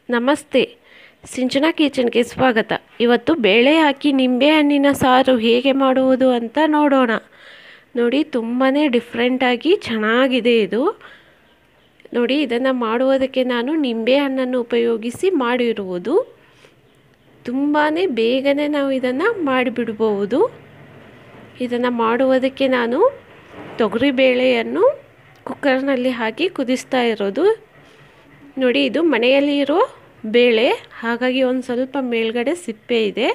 ನಮಸ್ತೆ ಸಿಂಚನಾ ಕಿಚನ್ಗೆ ಸ್ವಾಗತ ಇವತ್ತು ಬೇಳೆ ಹಾಕಿ ನಿಂಬೆಹಣ್ಣಿನ ಸಾರು ಹೇಗೆ ಮಾಡುವುದು ಅಂತ ನೋಡೋಣ ನೋಡಿ ತುಂಬಾ ಡಿಫ್ರೆಂಟಾಗಿ ಚೆನ್ನಾಗಿದೆ ಇದು ನೋಡಿ ಇದನ್ನು ಮಾಡುವುದಕ್ಕೆ ನಾನು ನಿಂಬೆಹಣ್ಣನ್ನು ಉಪಯೋಗಿಸಿ ಮಾಡಿರುವುದು ತುಂಬಾ ಬೇಗನೆ ನಾವು ಇದನ್ನು ಮಾಡಿಬಿಡ್ಬೋದು ಇದನ್ನು ಮಾಡುವುದಕ್ಕೆ ನಾನು ತೊಗರಿಬೇಳೆಯನ್ನು ಕುಕ್ಕರ್ನಲ್ಲಿ ಹಾಕಿ ಕುದಿಸ್ತಾ ಇರೋದು ನೋಡಿ ಇದು ಮನೆಯಲ್ಲಿ ಇರೋ ಬೇಳೆ ಹಾಗಾಗಿ ಒಂದು ಸ್ವಲ್ಪ ಮೇಲ್ಗಡೆ ಸಿಪ್ಪೆ ಇದೆ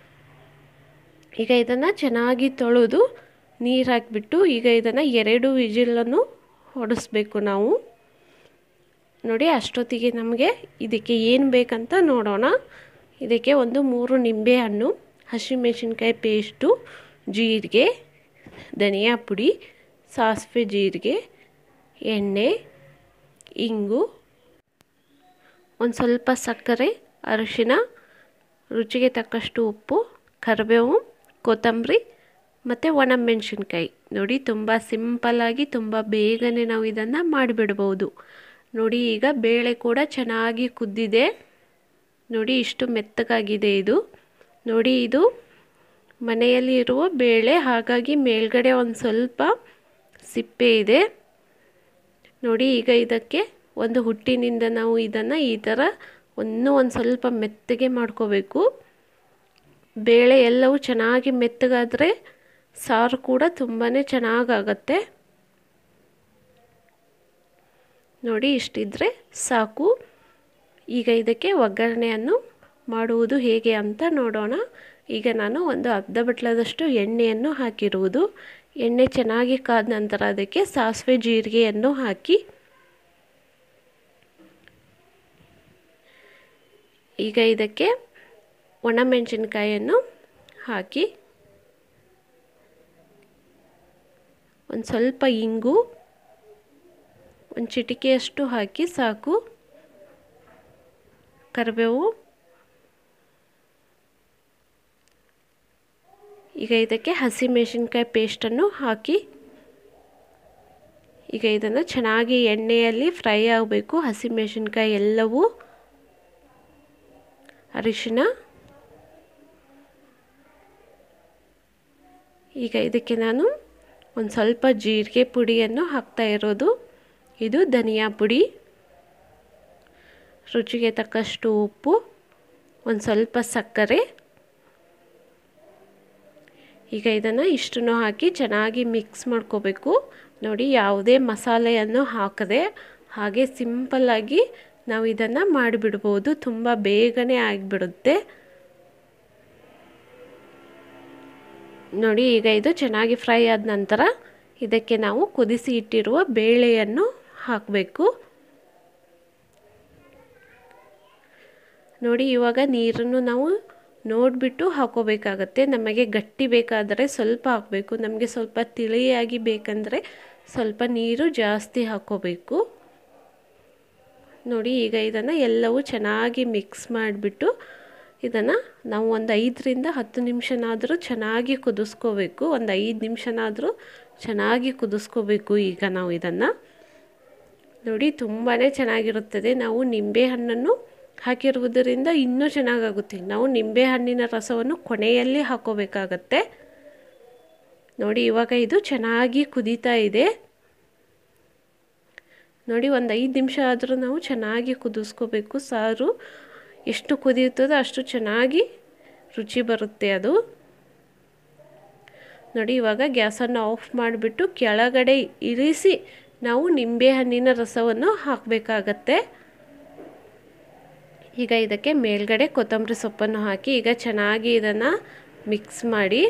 ಈಗ ಇದನ್ನು ಚೆನ್ನಾಗಿ ತೊಳೆದು ನೀರು ಹಾಕಿಬಿಟ್ಟು ಈಗ ಇದನ್ನು ಎರಡು ವಿಜಿಲನ್ನು ಹೊಡಿಸ್ಬೇಕು ನಾವು ನೋಡಿ ಅಷ್ಟೊತ್ತಿಗೆ ನಮಗೆ ಇದಕ್ಕೆ ಏನು ಬೇಕಂತ ನೋಡೋಣ ಇದಕ್ಕೆ ಒಂದು ಮೂರು ನಿಂಬೆಹಣ್ಣು ಹಸಿಮೆಣಸಿನ್ಕಾಯಿ ಪೇಸ್ಟು ಜೀರಿಗೆ ಧನಿಯಾ ಪುಡಿ ಸಾಸಿವೆ ಜೀರಿಗೆ ಎಣ್ಣೆ ಇಂಗು ಒಂದು ಸ್ವಲ್ಪ ಸಕ್ಕರೆ ಅರಿಶಿನ ರುಚಿಗೆ ತಕ್ಕಷ್ಟು ಉಪ್ಪು ಕರಿಬೇವು ಕೊತ್ತಂಬರಿ ಮತ್ತು ಒಣಮೆಣಸಿನ್ಕಾಯಿ ನೋಡಿ ತುಂಬ ಸಿಂಪಲ್ಲಾಗಿ ತುಂಬ ಬೇಗನೆ ನಾವು ಇದನ್ನು ಮಾಡಿಬಿಡ್ಬೋದು ನೋಡಿ ಈಗ ಬೇಳೆ ಕೂಡ ಚೆನ್ನಾಗಿ ಕುದ್ದಿದೆ ನೋಡಿ ಇಷ್ಟು ಮೆತ್ತಗಾಗಿದೆ ಇದು ನೋಡಿ ಇದು ಮನೆಯಲ್ಲಿ ಇರುವ ಬೇಳೆ ಹಾಗಾಗಿ ಮೇಲ್ಗಡೆ ಒಂದು ಸ್ವಲ್ಪ ಸಿಪ್ಪೆ ಇದೆ ನೋಡಿ ಈಗ ಇದಕ್ಕೆ ಒಂದು ಹುಟ್ಟಿನಿಂದ ನಾವು ಇದನ್ನು ಈ ಥರ ಇನ್ನೂ ಒಂದು ಸ್ವಲ್ಪ ಮೆತ್ತಗೆ ಮಾಡ್ಕೋಬೇಕು ಬೇಳೆ ಎಲ್ಲವೂ ಚೆನ್ನಾಗಿ ಮೆತ್ತಗಾದರೆ ಸಾರು ಕೂಡ ತುಂಬಾ ಚೆನ್ನಾಗಾಗತ್ತೆ ನೋಡಿ ಇಷ್ಟಿದ್ರೆ ಸಾಕು ಈಗ ಇದಕ್ಕೆ ಒಗ್ಗರಣೆಯನ್ನು ಮಾಡುವುದು ಹೇಗೆ ಅಂತ ನೋಡೋಣ ಈಗ ನಾನು ಒಂದು ಅರ್ಧ ಬಟ್ಲದಷ್ಟು ಎಣ್ಣೆಯನ್ನು ಹಾಕಿರುವುದು ಎಣ್ಣೆ ಚೆನ್ನಾಗಿ ಕಾದ ನಂತರ ಅದಕ್ಕೆ ಸಾಸಿವೆ ಜೀರಿಗೆಯನ್ನು ಹಾಕಿ ಈಗ ಇದಕ್ಕೆ ಒಣಮೆಣಸಿನ್ಕಾಯನ್ನು ಹಾಕಿ ಒಂದು ಸ್ವಲ್ಪ ಇಂಗು ಒಂದು ಚಿಟಿಕೆಯಷ್ಟು ಹಾಕಿ ಸಾಕು ಕರಿಬೇವು ಈಗ ಇದಕ್ಕೆ ಹಸಿಮೆಣಸಿನ್ಕಾಯಿ ಪೇಸ್ಟನ್ನು ಹಾಕಿ ಈಗ ಇದನ್ನು ಚೆನ್ನಾಗಿ ಎಣ್ಣೆಯಲ್ಲಿ ಫ್ರೈ ಆಗಬೇಕು ಹಸಿಮೆಣಸಿನ್ಕಾಯಿ ಎಲ್ಲವೂ ಅರಿಶಿನ ಈಗ ಇದಕ್ಕೆ ನಾನು ಒಂದು ಸ್ವಲ್ಪ ಜೀರಿಗೆ ಪುಡಿಯನ್ನು ಹಾಕ್ತಾ ಇರೋದು ಇದು ಧನಿಯಾ ಪುಡಿ ರುಚಿಗೆ ತಕ್ಕಷ್ಟು ಉಪ್ಪು ಒಂದು ಸ್ವಲ್ಪ ಸಕ್ಕರೆ ಈಗ ಇದನ್ನು ಇಷ್ಟನ್ನು ಹಾಕಿ ಚೆನ್ನಾಗಿ ಮಿಕ್ಸ್ ಮಾಡ್ಕೋಬೇಕು ನೋಡಿ ಯಾವುದೇ ಮಸಾಲೆಯನ್ನು ಹಾಕದೆ ಹಾಗೆ ಸಿಂಪಲ್ಲಾಗಿ ನಾವು ಇದನ್ನು ಮಾಡಿಬಿಡ್ಬೋದು ತುಂಬ ಬೇಗನೆ ಆಗಿಬಿಡುತ್ತೆ ನೋಡಿ ಈಗ ಇದು ಚೆನ್ನಾಗಿ ಫ್ರೈ ಆದ ನಂತರ ಇದಕ್ಕೆ ನಾವು ಕುದಿಸಿ ಇಟ್ಟಿರುವ ಬೇಳೆಯನ್ನು ಹಾಕಬೇಕು ನೋಡಿ ಇವಾಗ ನೀರನ್ನು ನಾವು ನೋಡಿಬಿಟ್ಟು ಹಾಕೋಬೇಕಾಗತ್ತೆ ನಮಗೆ ಗಟ್ಟಿ ಬೇಕಾದರೆ ಸ್ವಲ್ಪ ಹಾಕಬೇಕು ನಮಗೆ ಸ್ವಲ್ಪ ತಿಳಿಯಾಗಿ ಬೇಕಂದರೆ ಸ್ವಲ್ಪ ನೀರು ಜಾಸ್ತಿ ಹಾಕೋಬೇಕು ನೋಡಿ ಈಗ ಇದನ್ನು ಎಲ್ಲವೂ ಚೆನ್ನಾಗಿ ಮಿಕ್ಸ್ ಮಾಡಿಬಿಟ್ಟು ಇದನ್ನು ನಾವು ಒಂದು ಐದರಿಂದ ಹತ್ತು ನಿಮಿಷನಾದರೂ ಚೆನ್ನಾಗಿ ಕುದಿಸ್ಕೋಬೇಕು ಒಂದು ಐದು ನಿಮಿಷನಾದರೂ ಚೆನ್ನಾಗಿ ಕುದಿಸ್ಕೋಬೇಕು ಈಗ ನಾವು ಇದನ್ನು ನೋಡಿ ತುಂಬಾ ಚೆನ್ನಾಗಿರುತ್ತದೆ ನಾವು ನಿಂಬೆಹಣ್ಣನ್ನು ಹಾಕಿರುವುದರಿಂದ ಇನ್ನೂ ಚೆನ್ನಾಗಾಗುತ್ತೆ ನಾವು ನಿಂಬೆಹಣ್ಣಿನ ರಸವನ್ನು ಕೊನೆಯಲ್ಲಿ ಹಾಕೋಬೇಕಾಗತ್ತೆ ನೋಡಿ ಇವಾಗ ಇದು ಚೆನ್ನಾಗಿ ಕುದೀತಾ ಇದೆ ನೋಡಿ ಒಂದು ಐದು ನಿಮಿಷ ಆದರೂ ನಾವು ಚೆನ್ನಾಗಿ ಕುದಿಸ್ಕೋಬೇಕು ಸಾರು ಎಷ್ಟು ಕುದಿಯುತ್ತದೋ ಅಷ್ಟು ಚೆನ್ನಾಗಿ ರುಚಿ ಬರುತ್ತೆ ಅದು ನೋಡಿ ಇವಾಗ ಗ್ಯಾಸನ್ನು ಆಫ್ ಮಾಡಿಬಿಟ್ಟು ಕೆಳಗಡೆ ಇರಿಸಿ ನಾವು ನಿಂಬೆಹಣ್ಣಿನ ರಸವನ್ನು ಹಾಕಬೇಕಾಗತ್ತೆ ಈಗ ಇದಕ್ಕೆ ಮೇಲ್ಗಡೆ ಕೊತ್ತಂಬರಿ ಸೊಪ್ಪನ್ನು ಹಾಕಿ ಈಗ ಚೆನ್ನಾಗಿ ಇದನ್ನು ಮಿಕ್ಸ್ ಮಾಡಿ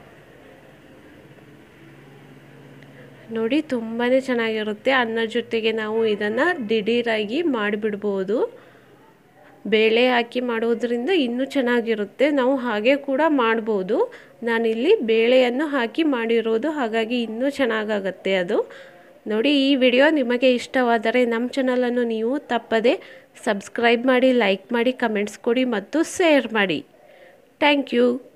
ನೋಡಿ ತುಂಬಾ ಚೆನ್ನಾಗಿರುತ್ತೆ ಅನ್ನ ಜೊತೆಗೆ ನಾವು ಇದನ್ನು ದಿಢೀರಾಗಿ ಮಾಡಿಬಿಡ್ಬೋದು ಬೇಳೆ ಹಾಕಿ ಮಾಡೋದ್ರಿಂದ ಇನ್ನೂ ಚೆನ್ನಾಗಿರುತ್ತೆ ನಾವು ಹಾಗೆ ಕೂಡ ಮಾಡ್ಬೋದು ನಾನಿಲ್ಲಿ ಬೇಳೆಯನ್ನು ಹಾಕಿ ಮಾಡಿರೋದು ಹಾಗಾಗಿ ಇನ್ನೂ ಚೆನ್ನಾಗಾಗತ್ತೆ ಅದು ನೋಡಿ ಈ ವಿಡಿಯೋ ನಿಮಗೆ ಇಷ್ಟವಾದರೆ ನಮ್ಮ ಚಾನಲನ್ನು ನೀವು ತಪ್ಪದೆ ಸಬ್ಸ್ಕ್ರೈಬ್ ಮಾಡಿ ಲೈಕ್ ಮಾಡಿ ಕಮೆಂಟ್ಸ್ ಕೊಡಿ ಮತ್ತು ಶೇರ್ ಮಾಡಿ ಥ್ಯಾಂಕ್ ಯು